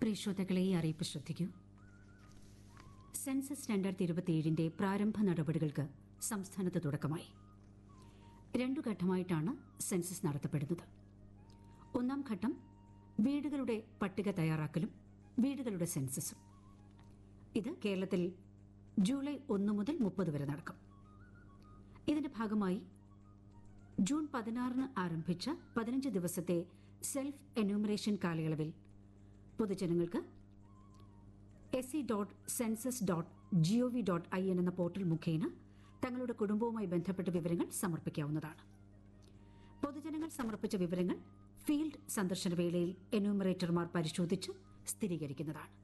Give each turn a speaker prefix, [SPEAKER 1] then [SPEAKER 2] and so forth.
[SPEAKER 1] പ്രിയ ശ്രോതാക്കളെ ഈ അറിയിപ്പ് ശ്രദ്ധിക്കൂ സെൻസസ് രണ്ടായിരത്തി ഇരുപത്തിയേഴിന്റെ പ്രാരംഭ നടപടികൾക്ക് സംസ്ഥാനത്ത് തുടക്കമായി രണ്ടു ഘട്ടമായിട്ടാണ് സെൻസസ് നടത്തപ്പെടുന്നത് ഒന്നാം ഘട്ടം വീടുകളുടെ പട്ടിക തയ്യാറാക്കലും വീടുകളുടെ സെൻസസും ഇത് കേരളത്തിൽ ജൂലൈ ഒന്ന് മുതൽ മുപ്പത് വരെ നടക്കും ഇതിന്റെ ഭാഗമായി ജൂൺ പതിനാറിന് ആരംഭിച്ച പതിനഞ്ച് ദിവസത്തെ സെൽഫ് എന്യൂമറേഷൻ കാലയളവിൽ പൊതുജനങ്ങൾക്ക് S C dot census dot G O V dot I N എന്ന പോർട്ടൽ മുഖേന തങ്ങളുടെ കുടുംബവുമായി ബന്ധപ്പെട്ട വിവരങ്ങൾ സമർപ്പിക്കാവുന്നതാണ് പൊതുജനങ്ങൾ സമർപ്പിച്ച വിവരങ്ങൾ ഫീൽഡ് സന്ദർശന വേളയിൽ എന്യൂമറേറ്റർമാർ പരിശോധിച്ച് സ്ഥിരീകരിക്കുന്നതാണ്